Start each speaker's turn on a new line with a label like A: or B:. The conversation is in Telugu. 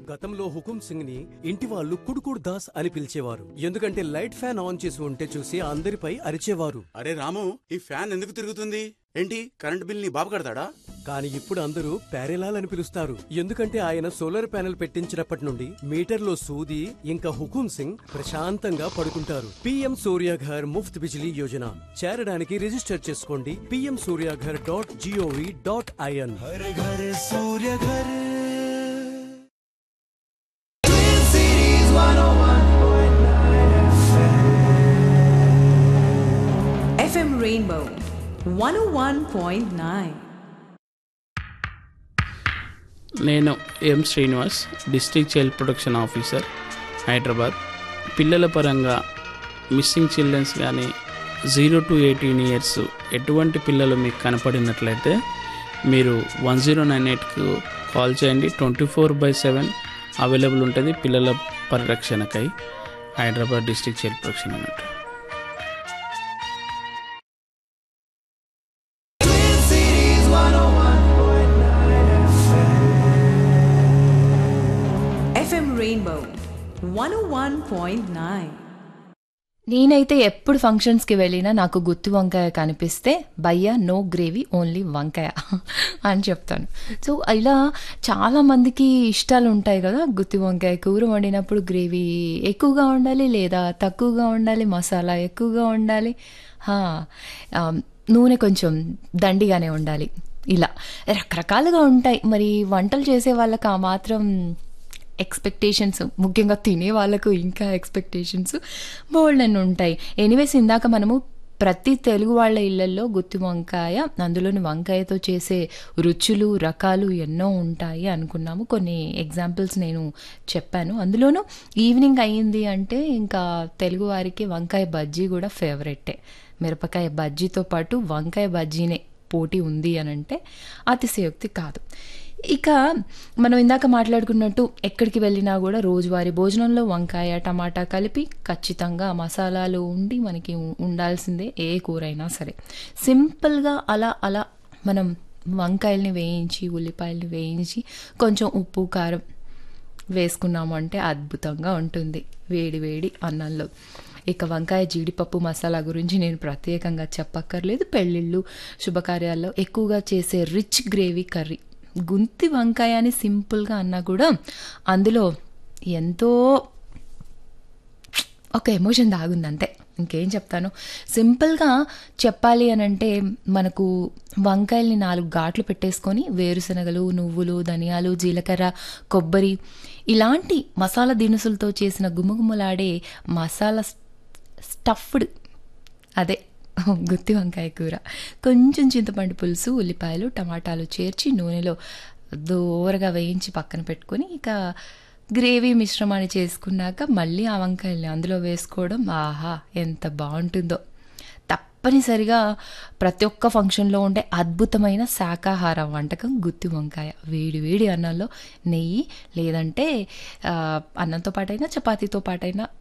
A: గతంలో హుకుం సింగ్ ని ఇంటి వాళ్ళు కుడుకుడు దాస్ అని పిలిచేవారు ఎందుకంటే లైట్ ఫ్యాన్ ఆన్ చేసి ఉంటే చూసి అందరిపై అరిచేవారు
B: అరే రాము ఈ ఫ్యాన్ ఎందుకు తిరుగుతుంది ఏంటి కరెంట్ బిల్ నీ బాబు కడతాడా
A: కానీ ఇప్పుడు అందరూ ప్యారెలాల్ అని పిలుస్తారు ఎందుకంటే ఆయన సోలార్ ప్యానెల్ పెట్టించినప్పటి నుండి మీటర్లో సూది ఇంకా హుకుం సింగ్ ప్రశాంతంగా పడుకుంటారు పిఎం సూర్యాఘర్ ముఫ్త్ బిజిలీ యోజన చేరడానికి రిజిస్టర్ చేసుకోండి PM Suryaghar dot GOV dot IN
C: हर घर सूर्य घर
D: FM Rainbow 101.9.
E: నేను M Srinivas district child protection officer Hyderabad పిల్లల పరంగా మిస్సింగ్ చిల్డ్రన్స్ కానీ జీరో టు ఎయిటీన్ ఇయర్స్ ఎటువంటి పిల్లలు మీకు కనపడినట్లయితే మీరు వన్ జీరో నైన్ ఎయిట్కు కాల్ చేయండి twenty four by seven available ఉంటుంది పిల్లల పరిరక్షణకై హైదరాబాద్ డిస్ట్రిక్ట్ చైల్డ్ ప్రొటెక్షన్ అన్నట్టు
D: FM Rainbow 101.9.
F: నేనైతే ఎప్పుడు ఫంక్షన్స్కి వెళ్ళినా నాకు గుత్తి వంకాయ కనిపిస్తే భయ్యా నో గ్రేవీ ఓన్లీ వంకాయ అని చెప్తాను సో ఇలా చాలా మందికి ఇష్టాలు ఉంటాయి కదా గుత్తి వంకాయ కూర వండినప్పుడు గ్రేవీ ఎక్కువగా ఉండాలి లేదా తక్కువగా ఉండాలి మసాలా ఎక్కువగా ఉండాలి హా, ఆ, నూనె కొంచెం దండిగానే ఉండాలి ఇలా రకరకాలుగా ఉంటాయి మరి వంటలు చేసే వాళ్ళకి ఆ మాత్రం ఎక్స్పెక్టేషన్స్ ముఖ్యంగా తినే వాళ్ళకు ఇంకా ఎక్స్పెక్టేషన్స్ బోల్డ్ అని ఉంటాయి ఎనీవేస్ ఇందాక మనము ప్రతి తెలుగు వాళ్ళ ఇళ్లలో గుత్తి వంకాయ అందులోని వంకాయతో చేసే రుచులు రకాలు ఎన్నో ఉంటాయి అనుకున్నాము కొన్ని ఎగ్జాంపుల్స్ నేను చెప్పాను అందులోనూ ఈవినింగ్ అయ్యింది అంటే ఇంకా తెలుగు వారికి వంకాయ బజ్జీ కూడా ఫేవరెట్టే మిరపకాయ బజ్జీతో పాటు వంకాయ బజ్జీనే పోటీ ఉంది అని అంటే అతిశయోక్తి కాదు ఇక మనం ఇందాక మాట్లాడుకున్నట్టు ఎక్కడికి వెళ్ళినా కూడా రోజువారీ భోజనంలో వంకాయ టమాటా కలిపి ఖచ్చితంగా మసాలాలు ఉండి మనకి ఉ- ఉండాల్సిందే ఏ కూర అయినా సరే సింపుల్గా అలా అలా మనం వంకాయల్ని వేయించి ఉల్లిపాయల్ని వేయించి కొంచెం ఉప్పు కారం వేసుకున్నాము అంటే అద్భుతంగా ఉంటుంది వేడి వేడి అన్నంలో ఇక వంకాయ జీడిపప్పు మసాలా గురించి నేను ప్రత్యేకంగా చెప్పక్కర్లేదు పెళ్ళిళ్ళు శుభకార్యాల్లో ఎక్కువగా చేసే రిచ్ గ్రేవీ కర్రీ గుంతి వంకాయ అని సింపుల్గా అన్నా కూడా అందులో ఎంతో ఒక ఎమోషన్ దాగుంది అంతే ఇంకేం చెప్తాను సింపుల్గా చెప్పాలి అని అంటే మనకు వంకాయల్ని నాలుగు ఘాట్లు పెట్టేసుకొని వేరుశనగలు నువ్వులు ధనియాలు జీలకర్ర కొబ్బరి ఇలాంటి మసాలా దినుసులతో చేసిన గుమగుమలాడే మసాలా స్టఫ్డ్ అదే గుత్తి వంకాయ కూర కొంచెం చింతపండు పులుసు ఉల్లిపాయలు టమాటాలు చేర్చి నూనెలో దూరగా వేయించి పక్కన పెట్టుకొని ఇక గ్రేవీ మిశ్రమాన్ని చేసుకున్నాక మళ్ళీ ఆ వంకాయల్ని అందులో వేసుకోవడం ఆహా ఎంత బాగుంటుందో తప్పనిసరిగా ప్రతి ఒక్క ఫంక్షన్లో ఉండే అద్భుతమైన శాకాహార వంటకం గుత్తి వంకాయ వేడి వేడి అన్నంలో నెయ్యి లేదంటే ఆ, అన్నంతో పాటైనా చపాతీతో పాటైనా